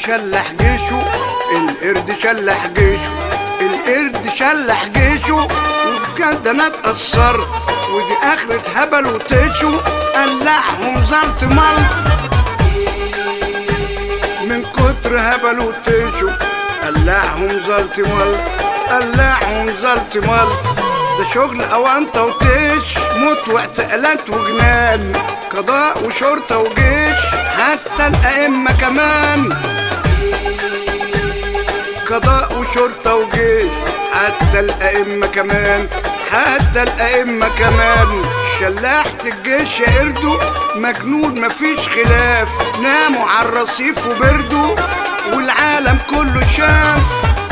شلح جيشه القرد شلح جيشه القرد شلح جيشه وبجد انا اتأثرت ودي اخرة هبل وطيشه قلعهم زلط ملط من كتر هبل وطيشه قلعهم زلط ملط قلعهم زلط ملط ده شغل اوانطة وتيش موت واعتقالات وجنان قضاء وشرطة وجيش حتى الأئمة كمان قضاء وشرطة وجيش حتى الأئمة كمان حتى الأئمة كمان شلاحة الجيش يا قردو مجنون مفيش خلاف ناموا على الرصيف وبردوا والعالم كله شاف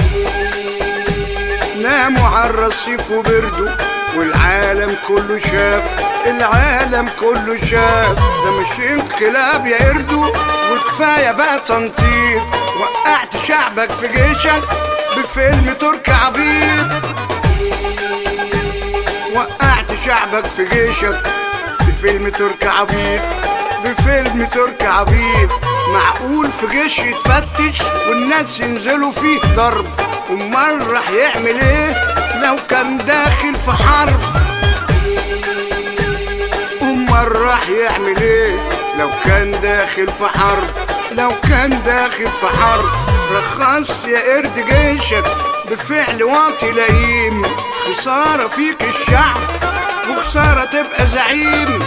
ناموا على الرصيف وبردوا والعالم كله شاف العالم كله شاف ده مش انقلاب يا قردو وكفاية بقى تنطيط وقعت شعبك في جيشك بفيلم تركي عبيط وقعت شعبك في جيشك بفيلم تركي عبيط بفيلم تركي عبيط معقول في جيش يتفتش والناس ينزلوا فيه ضرب امال راح يعمل ايه لو كان داخل في حرب امال راح يعمل ايه لو كان داخل في حرب لو كان داخل في حرب رخص يا قرد جيشك بفعل واطي لئيم خسارة فيك الشعب وخسارة تبقى زعيم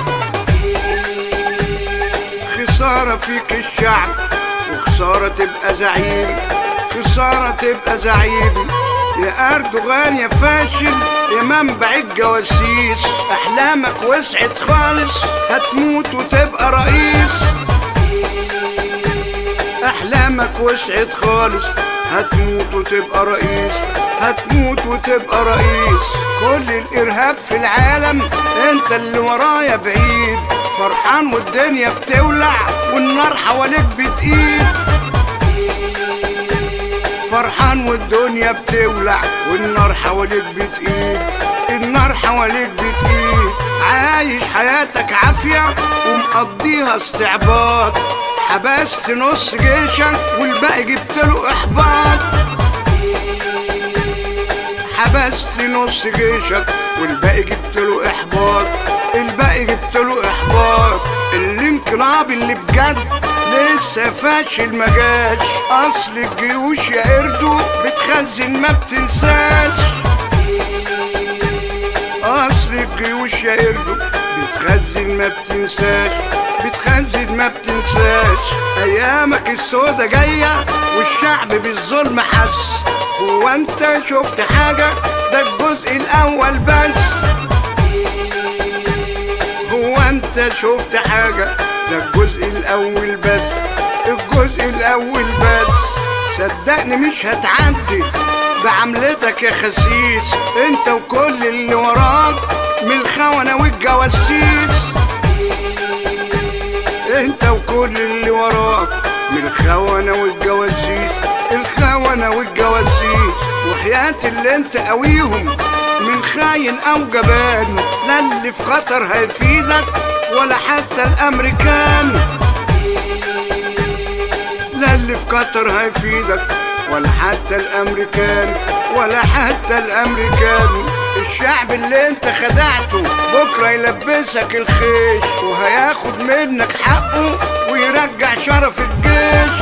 خسارة فيك الشعب وخسارة تبقى زعيم خسارة تبقى زعيم يا أردوغان يا فاشل يا منبع الجواسيس أحلامك وسعت خالص هتموت وتبقى رئيس أحلامك وسعت خالص هتموت وتبقى رئيس هتموت وتبقى رئيس كل الإرهاب في العالم انت اللي ورايا بعيد فرحان والدنيا بتولع والنار حواليك بتقيد فرحان والدنيا بتولع والنار حواليك بتقيد النار حواليك بتقيد عايش حياتك عافية ومقضيها استعباط حبست نص جيشك والباقي جبت له احباط حبست نص جيشك والباقي جبت له احباط الباقي جبت له احباط الانقلاب اللي بجد لسه فاشل ما جاش اصل الجيوش يا قردو بتخزن ما بتنساش اصل الجيوش يا قردو بتخزن ما بتنساش بتخزن ما بتنساش ايامك السودة جاية والشعب بالظلم حس هو انت شفت حاجة ده الجزء الاول بس هو انت شفت حاجة ده الجزء الاول بس الجزء الاول بس صدقني مش هتعدي بعملتك يا خسيس انت وكل اللي وراك من الخونة والجواسيس انت وكل اللي وراك من الخونة والجواسيس الخونة والجواسيس وحياة اللي انت قويهم من خاين او جبان لا اللي في قطر هيفيدك ولا حتى الامريكان لا اللي في قطر هيفيدك ولا حتى الامريكان ولا حتى الامريكان الشعب اللي انت خدعته بكره يلبسك الخيش وهياخد منك حقه ويرجع شرف الجيش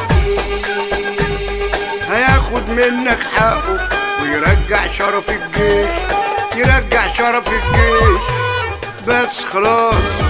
هياخد منك حقه ويرجع شرف الجيش يرجع شرف الجيش بس خلاص